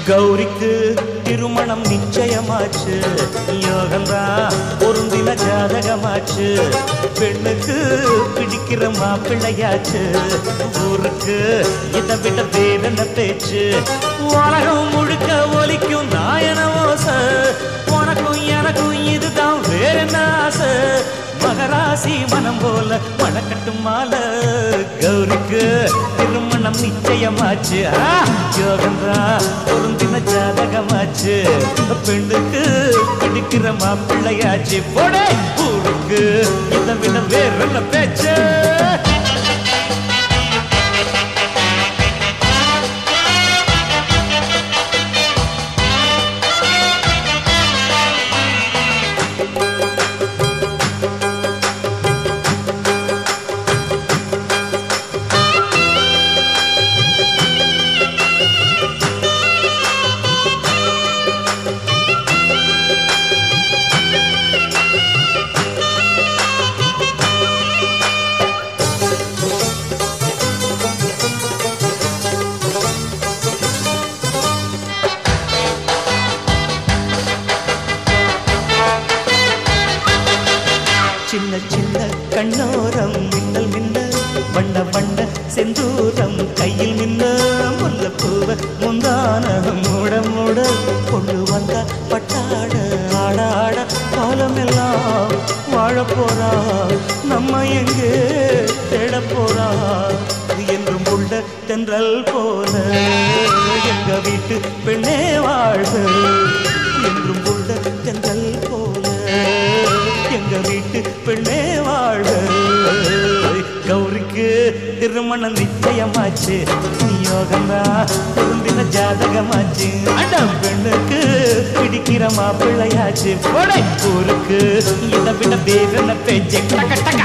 கௌரிக்கு திருமணம் நிச்சயமாச்சு யோகம்தான் பொருந்தின ஜாதகமாச்சு பெண்ணுக்கு பிடிக்கிற மாப்பிள்ளையாச்சு ஊருக்கு இதை விட வேதன பேச்சு உலகம் முழுக்க ஒலிக்கும் நாயன ஓசை உனக்கும் எனக்கும் இதுதான் வேற என்ன ஆசை மகராசி மனம் போல மணக்கட்டும் மாலை கௌரிக்கு திருமணம் நிச்சயமாச்சு ஆ, யோகந்தா பொருந்தின ஜாதகமாச்சு பெண்ணுக்கு பிடிக்கிற மாப்பிள்ளையாச்சு போடே ஊருக்கு இதை விட வேற என்ன பேச்சு சின்ன சின்ன கண்ணோரம் மின்னல் மின்ன வண்ண வண்ண செந்தூரம் கையில் மின்ன முல்லப்பூவ முந்தான மூட மூட கொண்டு வந்த பட்டாட ஆட ஆட காலமெல்லாம் வாழ போறா நம்ம எங்கே தேட போறா என்றும் உள்ள தென்றல் போல எங்க வீட்டு பெண்ணே வாழ்க என்றும் உள்ள தென்றல் போல எங்க வீட்டு பெண்ணே வாழ்க கௌரிக்கு திருமணம் நிச்சயமாச்சு யோகந்தா பொருந்தின ஜாதகமாச்சு அடம் பெண்ணுக்கு பிடிக்கிற மாப்பிள்ளையாச்சு போடை ஊருக்கு இதை விட வேற பேச்சு டக்க டக்க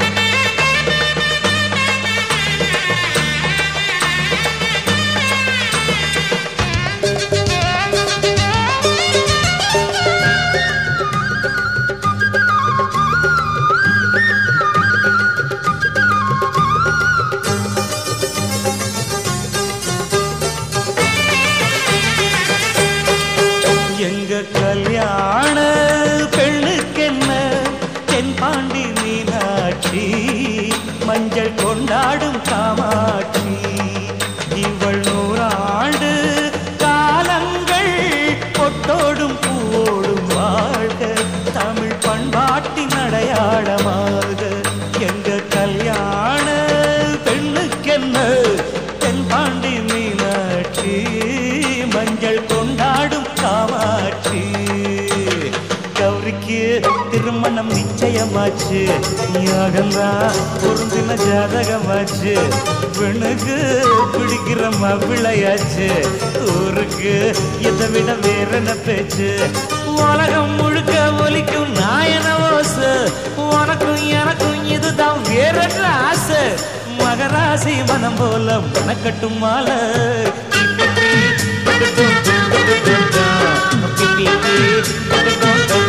எங்க கல்யாண பெண்ணுக்கென்ன தென்பாண்டி மீனாட்சி மஞ்சள் கொண்டாடும் காமாட்சி இவள் நூறாண்டு காலங்கள் பொட்டோடும் பூவோடும் வாழ்க தமிழ் பண்பாட்டின் அடையாளமாக எங்க கல்யாண பெண்ணுக்கென்ன தென்பாண்டி மீனாட்சி மஞ்சள் கொண்டாடும் காமாட்சி கௌரிக்கு திருமணம் நிச்சயமாச்சு யாகந்தா பொருந்தின ஜாதகமாச்சு பெண்ணுக்கு பிடிக்கிற மாப்பிள்ளையாச்சு ஊருக்கு இதை விட வேற என்ன பேச்சு உலகம் முழுக்க ஒலிக்கும் நாயன ஓசை உனக்கும் எனக்கும் இதுதான் வேற என்ன ஆசை மகராசி மனம் போல மனக்கட்டும் மாலை பிப்பி, பிப்பி, பிப்பி, பிப்பி, பிப்பி, பிப்பி, பிப்பி, பிப்பி,